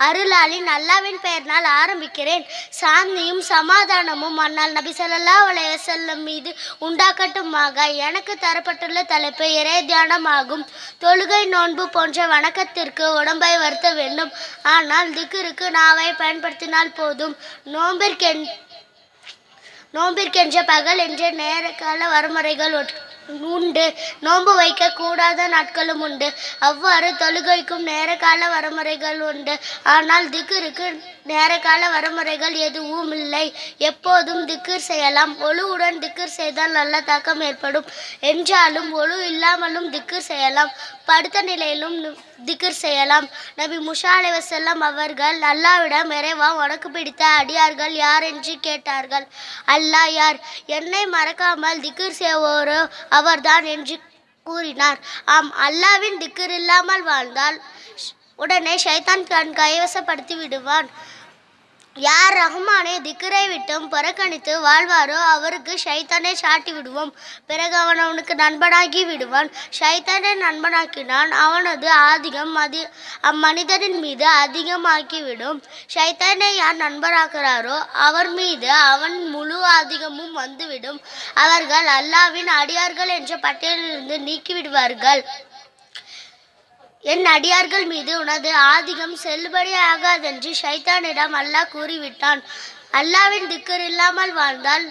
அருளாளின் அல்லாவின் பெயரினால் ஆரம்பிக்கிறேன் சாந்தியும் சமாதானமும் அண்ணால் நபி ஸல்லல்லாஹு அலைஹி வஸல்லம் மீது உண்டாக்கட்டுமாக எனக்கு தரப்பட்டுள்ள தலைப்பு இறை தியானமாகும் தொழுகை நோன்பு போன்ற வணக்கத்திற்கு உடம்பை வருத்த வேண்டும் ஆனால் திக்ருக்கு நாவை பயன்படுத்தினால் போதும் நோம்பிற்கென் நோம்பிற்கென்ற பகல் என்ற நேரகால வரைமுறைகள் உட்- உண்டு நோன்பு வைக்க கூடாத நாட்களும் உண்டு அவ்வாறு தொழுகைக்கும் நேரகால வரைமுறைகள் உண்டு ஆனால் திக்ருக்கு நேரகால வரைமுறைகள் எதுவும் இல்லை எப்போதும் திக்ர் செய்யலாம் ஒழுவுடன் திக்ர் செய்தால் நல்ல தாக்கம் ஏற்படும் என்றாலும் ஒழு இல்லாமலும் திக்ர் செய்யலாம் படுத்த நிலையிலும் நு- திக்ர் செய்யலாம் நபி முஷா அலைஹி வஸல்லம் அவர்கள் அல்லாவிடம் இறைவா உனக்கு பிடித்த அடியார்கள் யார் என்று கேட்டார்கள் அல்லாஹ் யார் என்னை மறக்காமல் திக்ர் செய்வோரோ அவர்தான் என்று கூறினார் ஆம் அல்லாவின் திக்ர் இல்லாமல் வாழ்ந்தால் ஷ்- உடனே ஷைத்தான் தன் கைவசப்படுத்தி விடுவான் யார் ரஹ்மானை திக்கரை விட்டும் புறக்கணித்து வாழ்வாரோ அவருக்கு ஷைத்தானை சாட்டி விடுவோம் பிறகு அவன் அவனுக்கு நண்பனாகி விடுவான் ஷைத்தானை நண்பனாக்கினான் அவனது ஆதிக்கம் அதி அம்மனிதனின் மீது அதிகமாக்கிவிடும் ஷைத்தானை யார் நண்பராகிறாரோ அவர் மீது அவன் முழு ஆதிக்கமும் வந்துவிடும் அவர்கள் அல்லாவின் அடியார்கள் என்ற பட்டியலிலிருந்து நீக்கிவிடுவார்கள் என் அடியார்கள் மீது உனது ஆதிக்கம் செல்லுபடியாகாதென்று ஷைத்தானிடம் அல்லாஹ் கூறிவிட்டான் அல்லாவின் திக்கர் இல்லாமல் வாழ்ந்தால்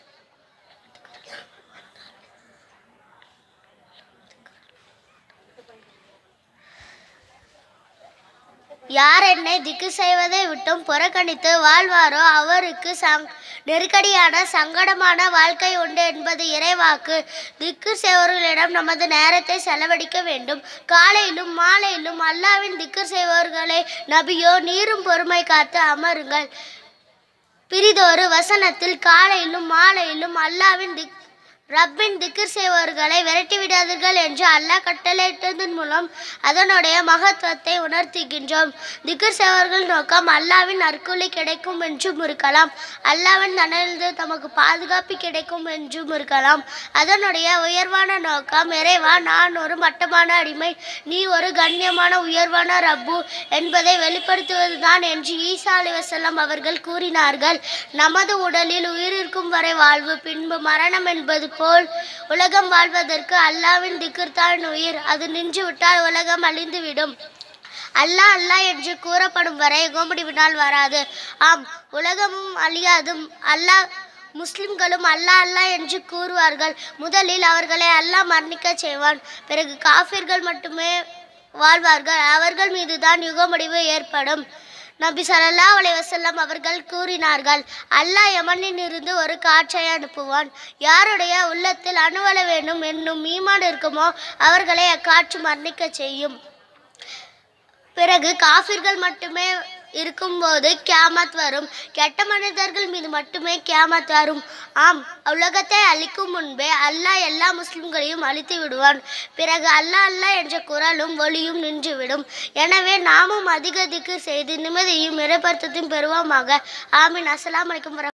யார் என்னை திக்கு செய்வதை விட்டும் புறக்கணித்து வாழ்வாரோ அவருக்கு சங் நெருக்கடியான சங்கடமான வாழ்க்கை உண்டு என்பது இறைவாக்கு திக்கு செய்வர்களிடம் நமது நேரத்தை செலவழிக்க வேண்டும் காலையிலும் மாலையிலும் அல்லாவின் திக்கு செய்வர்களை நபியோ நீரும் பொறுமை காத்து அமருங்கள் பிரிதொரு வசனத்தில் காலையிலும் மாலையிலும் அல்லாவின் திக் ரப்பின் திக்ர் செய்பவர்களை விரட்டி விடாதீர்கள் என்று அல்லாஹ் கட்டளையிட்டதன் மூலம் அதனுடைய மகத்துவத்தை உணர்த்துகின்றோம் திக்ர் செய்பவர்கள் நோக்கம் அல்லாவின் நற்கூலி கிடைக்கும் என்றும் இருக்கலாம் அல்லாவின் தனது தமக்கு பாதுகாப்பு கிடைக்கும் என்றும் இருக்கலாம் அதனுடைய உயர்வான நோக்கம் இறைவா நான் ஒரு மட்டமான அடிமை நீ ஒரு கண்ணியமான உயர்வான ரப்பு என்பதை வெளிப்படுத்துவதுதான் என்று ஈசா அலி வசல்லம் அவர்கள் கூறினார்கள் நமது உடலில் உயிர் இருக்கும் வரை வாழ்வு பின்பு மரணம் என்பது போல் உலகம் வாழ்வதற்கு அல்லாவின் திக்ர்தான் உயிர் அது நின்று விட்டால் உலகம் அழிந்துவிடும் அல்லாஹ் அல்லாஹ் என்று கூறப்படும் வரை கோமுடிவினால் வராது ஆம் உலகமும் அழியாதும் அல்லாஹ் முஸ்லிம்களும் அல்லாஹ் அல்லாஹ் என்று கூறுவார்கள் முதலில் அவர்களை அல்லாஹ் மரணிக்கச் செய்வான் பிறகு காஃபிர்கள் மட்டுமே வாழ்வார்கள் அவர்கள் மீதுதான் யுக முடிவு ஏற்படும் நபி ஸல்லல்லாஹு அலைஹி வஸல்லம் அவர்கள் கூறினார்கள் அல்லாஹ் யமனில் இருந்து ஒரு காற்றை அனுப்புவான் யாருடைய உள்ளத்தில் அணுவள வேண்டும் என்னும் ஈமான் இருக்குமோ அவர்களை அக்காற்று மரணிக்கச் செய்யும் பிறகு காஃபிர்கள் மட்டுமே இருக்கும்போது கியாமத் வரும் கெட்ட மனிதர்கள் மீது மட்டுமே கியாமத் வரும் ஆம் உலகத்தை அழிக்கும் முன்பே அல்லாஹ் எல்லா முஸ்லிம்களையும் அழித்து விடுவான் பிறகு அல்லாஹ் அல்லாஹ் என்ற குரலும் ஒளியும் நின்றுவிடும் எனவே நாமும் அதிக திக்கு செய்து நிம்மதியும் இறைப்பருத்தத்தையும் பெறுவோமாக ஆமீன் அஸ்ஸலாமு அலைக்கும் வரஹ்மத்துல்லாஹி